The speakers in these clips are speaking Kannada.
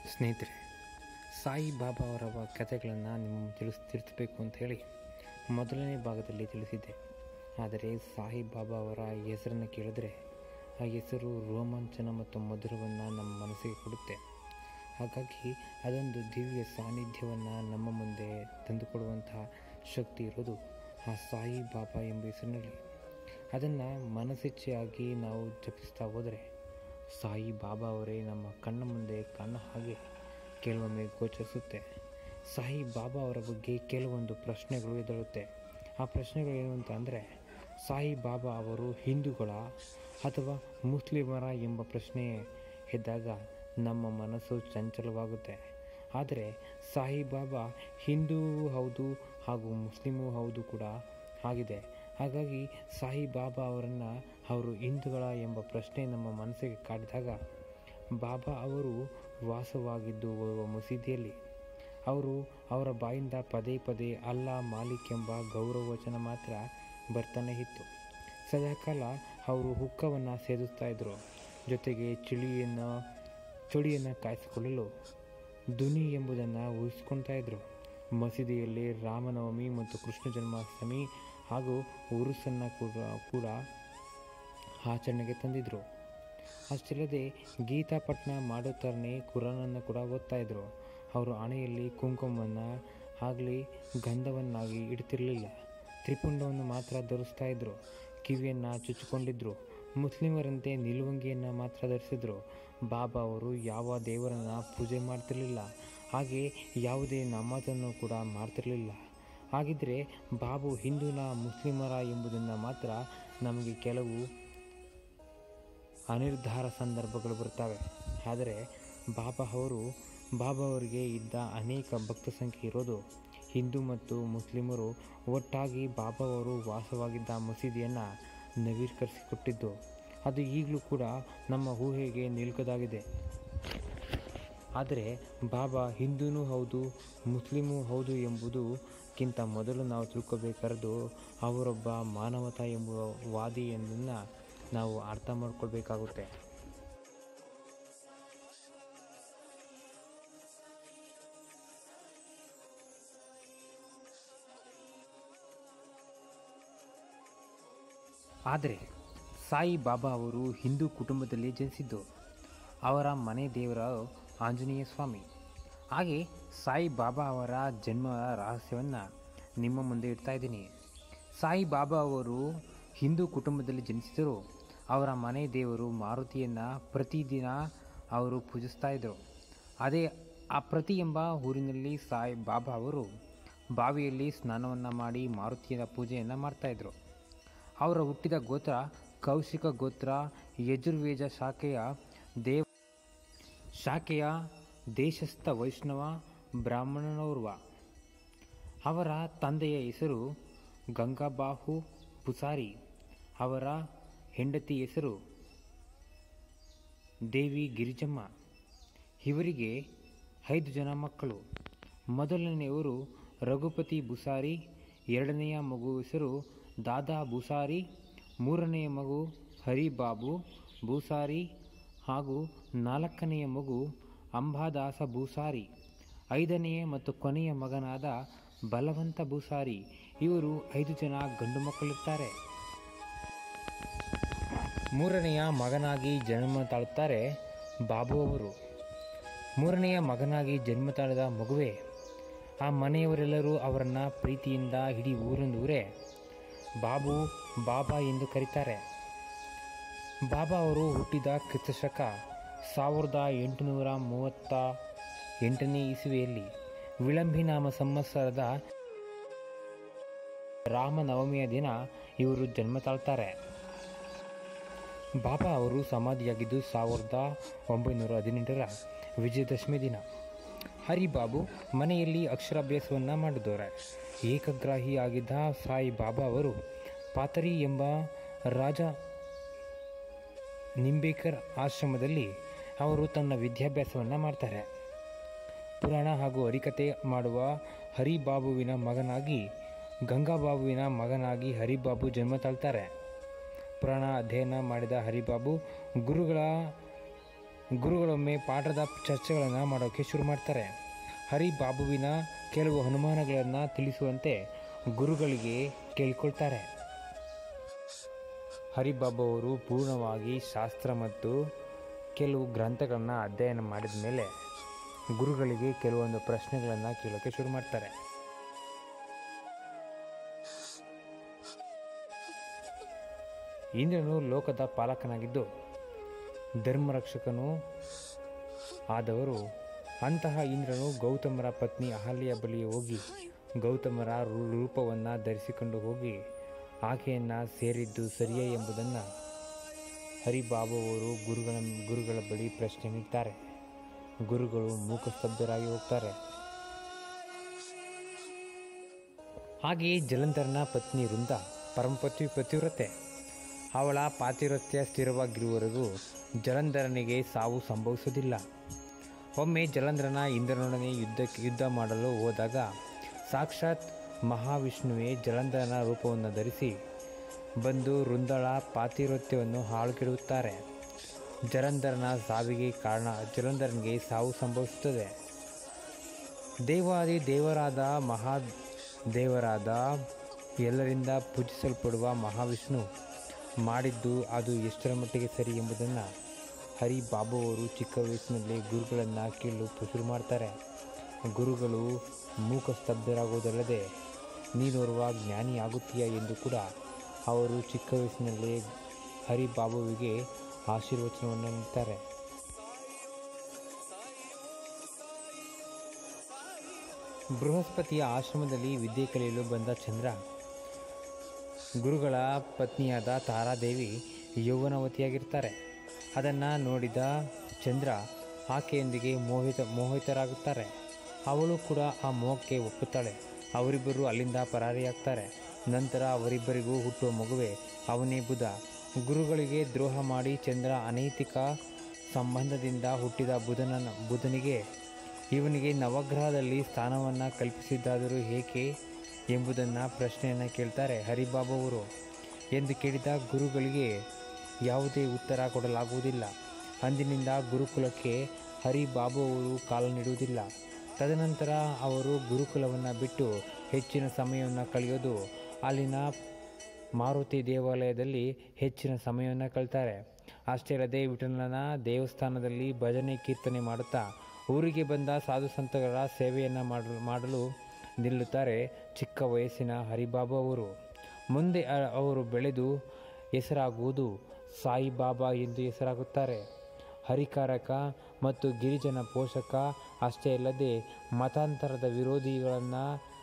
ಸ್ನೇಹಿತರೆ ಸಾಯಿ ಬಾಬಾ ಅವರ ಕಥೆಗಳನ್ನು ನಿಮ್ಮ ತಿಳಿಸ್ ತಿಳಿಸಬೇಕು ಅಂತ ಹೇಳಿ ಮೊದಲನೇ ಭಾಗದಲ್ಲಿ ತಿಳಿಸಿದ್ದೆ ಆದರೆ ಸಾಯಿ ಬಾಬಾ ಅವರ ಹೆಸರನ್ನು ಕೇಳಿದ್ರೆ ಆ ಹೆಸರು ರೋಮಾಂಚನ ಮತ್ತು ಮಧುರವನ್ನು ನಮ್ಮ ಮನಸ್ಸಿಗೆ ಕೊಡುತ್ತೆ ಹಾಗಾಗಿ ಅದೊಂದು ದಿವ್ಯ ಸಾನ್ನಿಧ್ಯವನ್ನು ನಮ್ಮ ಮುಂದೆ ತಂದುಕೊಡುವಂತಹ ಶಕ್ತಿ ಇರೋದು ಆ ಸಾಯಿ ಬಾಬಾ ಎಂಬ ಹೆಸರಿನಲ್ಲಿ ಅದನ್ನು ಮನಸ್ಸಿಚ್ಛೆಯಾಗಿ ನಾವು ಜಪಿಸ್ತಾ ಹೋದರೆ ಸಾಯಿ ಬಾಬಾ ಅವರೇ ನಮ್ಮ ಕಣ್ಣ ಮುಂದೆ ಕಾಣೋ ಹಾಗೆ ಕೆಲವೊಮ್ಮೆ ಗೋಚರಿಸುತ್ತೆ ಸಾಯಿ ಬಾಬಾ ಅವರ ಬಗ್ಗೆ ಕೆಲವೊಂದು ಪ್ರಶ್ನೆಗಳು ಎದುರುತ್ತೆ ಆ ಪ್ರಶ್ನೆಗಳು ಏನು ಅಂತ ಅಂದರೆ ಸಾಯಿ ಬಾಬಾ ಅವರು ಹಿಂದೂಗಳ ಅಥವಾ ಮುಸ್ಲಿಮರ ಎಂಬ ಪ್ರಶ್ನೆ ಎದ್ದಾಗ ನಮ್ಮ ಮನಸ್ಸು ಚಂಚಲವಾಗುತ್ತೆ ಆದರೆ ಸಾಯಿ ಬಾಬಾ ಹಿಂದೂ ಹೌದು ಹಾಗೂ ಮುಸ್ಲಿಮೂ ಹೌದು ಕೂಡ ಆಗಿದೆ ಹಾಗಾಗಿ ಸಾಯಿ ಬಾಬಾ ಅವರನ್ನು ಅವರು ಹಿಂದೂಗಳ ಎಂಬ ಪ್ರಶ್ನೆ ನಮ್ಮ ಮನಸ್ಸಿಗೆ ಕಾಡಿದಾಗ ಬಾಬಾ ಅವರು ವಾಸವಾಗಿದ್ದು ಬರುವ ಮಸೀದಿಯಲ್ಲಿ ಅವರು ಅವರ ಬಾಯಿಂದ ಪದೇ ಪದೇ ಅಲ್ಲಾ ಮಾಲಿಕ್ ಎಂಬ ಗೌರವವಚನ ಮಾತ್ರ ಬರ್ತಾನೆ ಇತ್ತು ಸದಾಕಾಲ ಅವರು ಹುಕ್ಕವನ್ನು ಸೇದಿಸ್ತಾ ಇದ್ದರು ಜೊತೆಗೆ ಚಳಿಯನ್ನು ಚಳಿಯನ್ನು ಕಾಯಿಸಿಕೊಳ್ಳಲು ಧ್ವನಿ ಎಂಬುದನ್ನು ಉಳಿಸ್ಕೊಳ್ತಾ ಇದ್ದರು ಮಸೀದಿಯಲ್ಲಿ ರಾಮನವಮಿ ಮತ್ತು ಕೃಷ್ಣ ಜನ್ಮಾಷ್ಟಮಿ ಹಾಗೂ ಉರುಸನ್ನು ಕೂಡ ಕೂಡ ಆಚರಣೆಗೆ ತಂದಿದ್ದರು ಅಷ್ಟಲ್ಲದೆ ಗೀತಾ ಪಠಣ ಮಾಡುತ್ತಾರನೇ ಕುರಾನನ್ನು ಕೂಡ ಓದ್ತಾ ಇದ್ದರು ಅವರು ಹಣೆಯಲ್ಲಿ ಕುಂಕುಮವನ್ನು ಆಗಲಿ ಗಂಧವನ್ನಾಗಿ ಇಡ್ತಿರಲಿಲ್ಲ ತ್ರಿಪುಂಡವನ್ನು ಮಾತ್ರ ಧರಿಸ್ತಾ ಇದ್ದರು ಕಿವಿಯನ್ನು ಚುಚ್ಚಿಕೊಂಡಿದ್ದರು ಮುಸ್ಲಿಮರಂತೆ ನಿಲುವಂಗಿಯನ್ನು ಮಾತ್ರ ಧರಿಸಿದ್ರು ಬಾಬಾ ಅವರು ಯಾವ ದೇವರನ್ನು ಪೂಜೆ ಮಾಡ್ತಿರಲಿಲ್ಲ ಹಾಗೆ ಯಾವುದೇ ನಮಾಜನ್ನು ಕೂಡ ಮಾಡ್ತಿರಲಿಲ್ಲ ಹಾಗಿದ್ದರೆ ಬಾಬು ಹಿಂದೂನ ಮುಸ್ಲಿಮರ ಎಂಬುದನ್ನು ಮಾತ್ರ ನಮಗೆ ಕೆಲವು ಅನಿರ್ಧಾರ ಸಂದರ್ಭಗಳು ಬರ್ತವೆ ಆದರೆ ಬಾಬಾ ಅವರು ಬಾಬಾ ಅವರಿಗೆ ಇದ್ದ ಅನೇಕ ಭಕ್ತ ಸಂಖ್ಯೆ ಇರೋದು ಹಿಂದೂ ಮತ್ತು ಮುಸ್ಲಿಮರು ಒಟ್ಟಾಗಿ ಬಾಬಾ ಅವರು ವಾಸವಾಗಿದ್ದ ಮಸೀದಿಯನ್ನು ನವೀಕರಿಸಿಕೊಟ್ಟಿದ್ದು ಅದು ಈಗಲೂ ಕೂಡ ನಮ್ಮ ಊಹೆಗೆ ನಿಲ್ಕದಾಗಿದೆ ಆದರೆ ಬಾಬಾ ಹಿಂದೂನೂ ಹೌದು ಮುಸ್ಲಿಮೂ ಹೌದು ಎಂಬುದಕ್ಕಿಂತ ಮೊದಲು ನಾವು ತಿಳ್ಕೊಬೇಕಾರದು ಅವರೊಬ್ಬ ಮಾನವತಾ ಎಂಬುವ ವಾದಿ ಎಂಬುದನ್ನು ನಾವು ಅರ್ಥ ಮಾಡ್ಕೊಳ್ಬೇಕಾಗುತ್ತೆ ಆದರೆ ಸಾಯಿ ಬಾಬಾ ಅವರು ಹಿಂದೂ ಕುಟುಂಬದಲ್ಲಿ ಜನಿಸಿದ್ದು ಅವರ ಮನೆ ದೇವರ ಆಂಜನೇಯ ಸ್ವಾಮಿ ಹಾಗೆ ಸಾಯಿ ಬಾಬಾ ಅವರ ಜನ್ಮ ರಹಸ್ಯವನ್ನು ನಿಮ್ಮ ಮುಂದೆ ಇಡ್ತಾ ಇದ್ದೀನಿ ಸಾಯಿ ಬಾಬಾ ಅವರು ಹಿಂದೂ ಕುಟುಂಬದಲ್ಲಿ ಜನಿಸಿದರು ಅವರ ಮನೆ ದೇವರು ಮಾರುತಿಯನ್ನು ಪ್ರತಿದಿನ ಅವರು ಪೂಜಿಸ್ತಾ ಇದ್ದರು ಅದೇ ಆ ಪ್ರತಿ ಎಂಬ ಊರಿನಲ್ಲಿ ಸಾಯಿ ಬಾಬಾ ಅವರು ಬಾವಿಯಲ್ಲಿ ಸ್ನಾನವನ್ನು ಮಾಡಿ ಮಾರುತಿಯ ಪೂಜೆಯನ್ನು ಮಾಡ್ತಾಯಿದ್ರು ಅವರ ಹುಟ್ಟಿದ ಗೋತ್ರ ಕೌಶಿಕ ಗೋತ್ರ ಯಜುರ್ವೇದ ಶಾಖೆಯ ದೇವ ಶಾಖೆಯ ದೇಶಸ್ಥ ವೈಷ್ಣವ ಬ್ರಾಹ್ಮಣನೋರ್ವ ಅವರ ತಂದೆಯ ಹೆಸರು ಗಂಗಾಬಾಹು ಪುಸಾರಿ ಅವರ ಹೆಂಡತಿ ಹೆಸರು ದೇವಿ ಗಿರಿಜಮ್ಮ ಇವರಿಗೆ ಐದು ಜನ ಮಕ್ಕಳು ಮೊದಲನೆಯವರು ರಘುಪತಿ ಬುಸಾರಿ ಎರಡನೆಯ ಮಗು ಹೆಸರು ದಾದಾ ಬುಸಾರಿ ಮೂರನೆಯ ಮಗು ಹರಿಬಾಬು ಬೂಸಾರಿ ಹಾಗೂ ನಾಲ್ಕನೆಯ ಮಗು ಅಂಬಾದಾಸ ಬೂಸಾರಿ ಐದನೆಯ ಮತ್ತು ಕೊನೆಯ ಮಗನಾದ ಬಲವಂತ ಬೂಸಾರಿ ಇವರು ಐದು ಜನ ಗಂಡು ಮಕ್ಕಳಿರ್ತಾರೆ ಮೂರನೆಯ ಮಗನಾಗಿ ಜನ್ಮ ತಾಳುತ್ತಾರೆ ಬಾಬು ಅವರು ಮೂರನೆಯ ಮಗನಾಗಿ ಜನ್ಮ ತಾಳಿದ ಮಗುವೆ ಆ ಮನೆಯವರೆಲ್ಲರೂ ಅವರನ್ನು ಪ್ರೀತಿಯಿಂದ ಇಡೀ ಊರೊಂದೂರೇ ಬಾಬು ಬಾಬಾ ಎಂದು ಕರೀತಾರೆ ಬಾಬಾ ಅವರು ಹುಟ್ಟಿದ ಕ್ರಿಸ್ತಶಕ ಸಾವಿರದ ಎಂಟುನೂರ ಮೂವತ್ತ ಎಂಟನೇ ಇಸುವೆಯಲ್ಲಿ ವಿಳಂಬಿನಾಮ ಸಂವತ್ಸರದ ರಾಮನವಮಿಯ ದಿನ ಇವರು ಜನ್ಮ ತಾಳ್ತಾರೆ ಬಾಬಾ ಅವರು ಸಮಾಧಿಯಾಗಿದ್ದು ಸಾವಿರದ ಒಂಬೈನೂರ ಹದಿನೆಂಟರ ವಿಜಯದಶಮಿ ದಿನ ಹರಿಬಾಬು ಮನೆಯಲ್ಲಿ ಅಕ್ಷರಾಭ್ಯಾಸವನ್ನು ಮಾಡಿದವರೆ ಏಕಗ್ರಾಹಿ ಆಗಿದ್ದ ಸಾಯಿ ಬಾಬಾ ಅವರು ಪಾತರಿ ಎಂಬ ರಾಜ ನಿಂಬೇಕರ್ ಆಶ್ರಮದಲ್ಲಿ ಅವರು ತನ್ನ ವಿದ್ಯಾಭ್ಯಾಸವನ್ನು ಮಾಡ್ತಾರೆ ಪುರಾಣ ಹಾಗೂ ಹರಿಕತೆ ಮಾಡುವ ಹರಿಬಾಬುವಿನ ಮಗನಾಗಿ ಗಂಗಾಬಾಬುವಿನ ಮಗನಾಗಿ ಹರಿಬಾಬು ಜನ್ಮ ತಾಳ್ತಾರೆ ಪುರಾಣ ಅಧ್ಯಯನ ಮಾಡಿದ ಹರಿಬಾಬು ಗುರುಗಳ ಗುರುಗಳೊಮ್ಮೆ ಪಾಠದ ಚರ್ಚೆಗಳನ್ನು ಮಾಡೋಕ್ಕೆ ಶುರು ಮಾಡ್ತಾರೆ ಹರಿ ಬಾಬುವಿನ ಕೆಲವು ಅನುಮಾನಗಳನ್ನು ತಿಳಿಸುವಂತೆ ಗುರುಗಳಿಗೆ ಕೇಳಿಕೊಳ್ತಾರೆ ಹರಿಬಾಬು ಅವರು ಪೂರ್ಣವಾಗಿ ಶಾಸ್ತ್ರ ಮತ್ತು ಕೆಲವು ಗ್ರಂಥಗಳನ್ನು ಅಧ್ಯಯನ ಮಾಡಿದ ಮೇಲೆ ಗುರುಗಳಿಗೆ ಕೆಲವೊಂದು ಪ್ರಶ್ನೆಗಳನ್ನು ಕೇಳೋಕ್ಕೆ ಶುರು ಮಾಡ್ತಾರೆ ಇಂದ್ರನು ಲೋಕದ ಪಾಲಕನಾಗಿದ್ದು ಧರ್ಮರಕ್ಷಕನೂ ಆದವರು ಅಂತಹ ಇಂದ್ರನು ಗೌತಮರ ಪತ್ನಿ ಅಹಲ್ಯ ಬಳಿಗೆ ಹೋಗಿ ಗೌತಮರ ರೂ- ರೂಪವನ್ನು ಧರಿಸಿಕೊಂಡು ಹೋಗಿ ಆಕೆಯನ್ನು ಸೇರಿದ್ದು ಸರಿಯೇ ಎಂಬುದನ್ನು ಹರಿಬಾಬು ಅವರು ಗುರುಗಳ ಗುರುಗಳ ಬಳಿ ಪ್ರಶ್ನೆ ನೀಡ್ತಾರೆ ಗುರುಗಳು ಮೂಕಸ್ತಬ್ಧರಾಗಿ ಹೋಗ್ತಾರೆ ಹಾಗೆಯೇ ಜಲಂಧರನ ಪತ್ನಿ ವೃಂದ ಪರಮಪತಿ ಪತಿವ್ರತೆ ಅವಳ ಪಾತಿವ್ರತ್ಯ ಸ್ಥಿರವಾಗಿರುವವರೆಗೂ ಜಲಂಧರನಿಗೆ ಸಾವು ಸಂಭವಿಸುವುದಿಲ್ಲ ಒಮ್ಮೆ ಜಲಂಧರನ ಇಂದ್ರನೊಡನೆ ಯುದ್ಧಕ್ಕೆ ಯುದ್ಧ ಮಾಡಲು ಹೋದಾಗ ಸಾಕ್ಷಾತ್ ಮಹಾವಿಷ್ಣುವೇ ಜಲಂಧರನ ರೂಪವನ್ನು ಧರಿಸಿ ಬಂದು ವೃಂದಳ ಪಾತಿವ್ರತ್ಯವನ್ನು ಹಾಳುಗೆಡುತ್ತಾರೆ ಜಲಂಧರನ ಸಾವಿಗೆ ಕಾರಣ ಜಲಂಧರನಿಗೆ ಸಾವು ಸಂಭವಿಸುತ್ತದೆ ದೇವಾದಿ ದೇವರಾದ ಮಹಾ ದೇವರಾದ ಎಲ್ಲರಿಂದ ಪೂಜಿಸಲ್ಪಡುವ ಮಹಾವಿಷ್ಣು ಮಾಡಿದ್ದು ಅದು ಎಷ್ಟರ ಮಟ್ಟಿಗೆ ಸರಿ ಎಂಬುದನ್ನು ಹರಿ ಬಾಬು ಅವರು ಚಿಕ್ಕ ವಯಸ್ಸಿನಲ್ಲಿ ಗುರುಗಳನ್ನು ಕೇಳಲು ಶುರು ಮಾಡ್ತಾರೆ ಗುರುಗಳು ಮೂಕ ಸ್ತಬ್ಧರಾಗುವುದಲ್ಲದೆ ನೀನೋರ್ವ ಜ್ಞಾನಿ ಆಗುತ್ತೀಯ ಎಂದು ಕೂಡ ಅವರು ಚಿಕ್ಕ ವಯಸ್ಸಿನಲ್ಲೇ ಹರಿ ಬಾಬುವಿಗೆ ಆಶೀರ್ವಚನವನ್ನು ನೀಡ್ತಾರೆ ಬೃಹಸ್ಪತಿಯ ಆಶ್ರಮದಲ್ಲಿ ವಿದ್ಯೆ ಕಲಿಯಲು ಬಂದ ಚಂದ್ರ ಗುರುಗಳ ಪತ್ನಿಯಾದ ತಾರಾದೇವಿ ಯೌವನವತಿಯಾಗಿರ್ತಾರೆ ಅದನ್ನು ನೋಡಿದ ಚಂದ್ರ ಆಕೆಯೊಂದಿಗೆ ಮೋಹಿತ ಮೋಹಿತರಾಗುತ್ತಾರೆ ಅವಳು ಕೂಡ ಆ ಮೋಹಕ್ಕೆ ಒಪ್ಪುತ್ತಾಳೆ ಅವರಿಬ್ಬರು ಅಲ್ಲಿಂದ ಪರಾರಿಯಾಗ್ತಾರೆ ನಂತರ ಅವರಿಬ್ಬರಿಗೂ ಹುಟ್ಟುವ ಮಗುವೆ ಅವನೇ ಬುಧ ಗುರುಗಳಿಗೆ ದ್ರೋಹ ಮಾಡಿ ಚಂದ್ರ ಅನೈತಿಕ ಸಂಬಂಧದಿಂದ ಹುಟ್ಟಿದ ಬುಧನ ಬುಧನಿಗೆ ಇವನಿಗೆ ನವಗ್ರಹದಲ್ಲಿ ಸ್ಥಾನವನ್ನು ಕಲ್ಪಿಸಿದ್ದಾದರೂ ಏಕೆ ಎಂಬುದನ್ನು ಪ್ರಶ್ನೆಯನ್ನು ಕೇಳ್ತಾರೆ ಹರಿಬಾಬು ಅವರು ಎಂದು ಕೇಳಿದ ಗುರುಗಳಿಗೆ ಯಾವುದೇ ಉತ್ತರ ಕೊಡಲಾಗುವುದಿಲ್ಲ ಅಂದಿನಿಂದ ಗುರುಕುಲಕ್ಕೆ ಹರಿಬಾಬು ಅವರು ಕಾಲು ನೀಡುವುದಿಲ್ಲ ತದನಂತರ ಅವರು ಗುರುಕುಲವನ್ನು ಬಿಟ್ಟು ಹೆಚ್ಚಿನ ಸಮಯವನ್ನು ಕಳೆಯೋದು ಅಲ್ಲಿನ ಮಾರುತಿ ದೇವಾಲಯದಲ್ಲಿ ಹೆಚ್ಚಿನ ಸಮಯವನ್ನು ಕಳ್ತಾರೆ ಅಷ್ಟೇ ಅಲ್ಲದೆ ವಿಠಲನ ದೇವಸ್ಥಾನದಲ್ಲಿ ಭಜನೆ ಕೀರ್ತನೆ ಮಾಡುತ್ತಾ ಊರಿಗೆ ಬಂದ ಸಾಧು ಸಂತಗಳ ಸೇವೆಯನ್ನು ಮಾಡಲು ಮಾಡಲು ನಿಲ್ಲುತ್ತಾರೆ ಚಿಕ್ಕ ವಯಸ್ಸಿನ ಹರಿಬಾಬಾ ಅವರು ಮುಂದೆ ಅ- ಅವರು ಬೆಳೆದು ಹೆಸರಾಗುವುದು ಸಾಯಿಬಾಬಾ ಎಂದು ಹೆಸರಾಗುತ್ತಾರೆ ಹರಿಕಾರಕ ಮತ್ತು ಗಿರಿಜನ ಪೋಷಕ ಅಷ್ಟೇ ಅಲ್ಲದೆ ಮತಾಂತರದ ವಿರೋಧಿಗಳನ್ನು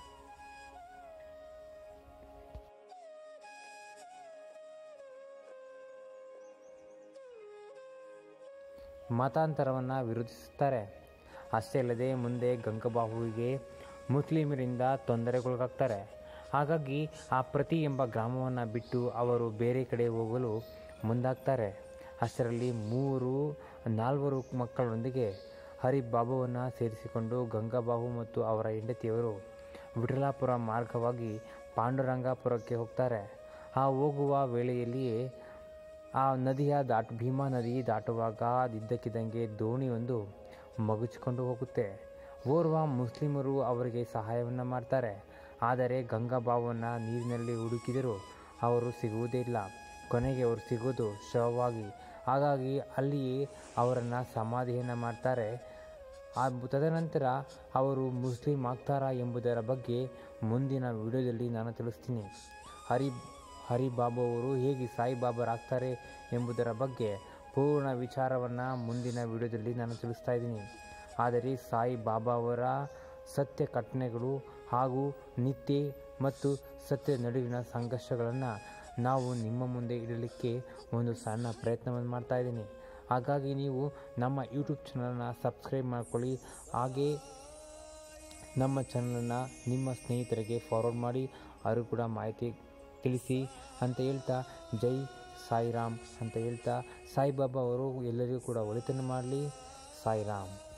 ಮತಾಂತರವನ್ನು ವಿರೋಧಿಸುತ್ತಾರೆ ಅಷ್ಟೇ ಅಲ್ಲದೆ ಮುಂದೆ ಗಂಗಬಾಹುವಿಗೆ ಮುಸ್ಲಿಮರಿಂದ ತೊಂದರೆಗೊಳಗಾಗ್ತಾರೆ ಹಾಗಾಗಿ ಆ ಪ್ರತಿ ಎಂಬ ಗ್ರಾಮವನ್ನು ಬಿಟ್ಟು ಅವರು ಬೇರೆ ಕಡೆ ಹೋಗಲು ಮುಂದಾಗ್ತಾರೆ ಅಷ್ಟರಲ್ಲಿ ಮೂರು ನಾಲ್ವರು ಮಕ್ಕಳೊಂದಿಗೆ ಹರಿಬಾಬುವನ್ನು ಸೇರಿಸಿಕೊಂಡು ಗಂಗಾಬಾಹು ಮತ್ತು ಅವರ ಹೆಂಡತಿಯವರು ವಿಠಲಾಪುರ ಮಾರ್ಗವಾಗಿ ಪಾಂಡುರಂಗಾಪುರಕ್ಕೆ ಹೋಗ್ತಾರೆ ಆ ಹೋಗುವ ವೇಳೆಯಲ್ಲಿಯೇ ಆ ನದಿಯ ದಾಟ್ ಭೀಮಾ ನದಿ ದಾಟುವಾಗ ಇದ್ದಕ್ಕಿದ್ದಂಗೆ ದೋಣಿಯೊಂದು ಮಗುಚಿಕೊಂಡು ಹೋಗುತ್ತೆ ಓರ್ವ ಮುಸ್ಲಿಮರು ಅವರಿಗೆ ಸಹಾಯವನ್ನು ಮಾಡ್ತಾರೆ ಆದರೆ ಗಂಗಾಬಾವನ್ನು ನೀರಿನಲ್ಲಿ ಹುಡುಕಿದರೂ ಅವರು ಸಿಗುವುದೇ ಇಲ್ಲ ಕೊನೆಗೆ ಅವರು ಸಿಗೋದು ಶವವಾಗಿ ಹಾಗಾಗಿ ಅಲ್ಲಿಯೇ ಅವರನ್ನು ಸಮಾಧಿಯನ್ನು ಮಾಡ್ತಾರೆ ಆ ತದನಂತರ ಅವರು ಮುಸ್ಲಿಂ ಆಗ್ತಾರಾ ಎಂಬುದರ ಬಗ್ಗೆ ಮುಂದಿನ ವಿಡಿಯೋದಲ್ಲಿ ನಾನು ತಿಳಿಸ್ತೀನಿ ಹರಿ ಹರಿಬಾಬು ಅವರು ಹೇಗೆ ಸಾಯಿಬಾಬರಾಗ್ತಾರೆ ಎಂಬುದರ ಬಗ್ಗೆ ಪೂರ್ಣ ವಿಚಾರವನ್ನು ಮುಂದಿನ ವಿಡಿಯೋದಲ್ಲಿ ನಾನು ತಿಳಿಸ್ತಾ ಇದ್ದೀನಿ ಆದರೆ ಸಾಯಿ ಬಾಬಾ ಅವರ ಸತ್ಯ ಘಟನೆಗಳು ಹಾಗೂ ನಿತ್ಯ ಮತ್ತು ಸತ್ಯ ನಡುವಿನ ಸಂಘರ್ಷಗಳನ್ನು ನಾವು ನಿಮ್ಮ ಮುಂದೆ ಇಡಲಿಕ್ಕೆ ಒಂದು ಸಣ್ಣ ಪ್ರಯತ್ನವನ್ನು ಮಾಡ್ತಾ ಇದ್ದೀನಿ ಹಾಗಾಗಿ ನೀವು ನಮ್ಮ ಯೂಟ್ಯೂಬ್ ಚಾನಲನ್ನು ಸಬ್ಸ್ಕ್ರೈಬ್ ಮಾಡ್ಕೊಳ್ಳಿ ಹಾಗೇ ನಮ್ಮ ಚಾನಲನ್ನು ನಿಮ್ಮ ಸ್ನೇಹಿತರಿಗೆ ಫಾರ್ವರ್ಡ್ ಮಾಡಿ ಅವರು ಕೂಡ ಮಾಹಿತಿ ತಿಳಿಸಿ ಅಂತ ಹೇಳ್ತಾ ಜೈ ಸಾಯಿರಾಮ್ ಅಂತ ಹೇಳ್ತಾ ಸಾಯಿಬಾಬಾ ಅವರು ಎಲ್ಲರಿಗೂ ಕೂಡ ಒಳಿತನ್ನು ಮಾಡಲಿ ಸಾಯಿರಾಮ್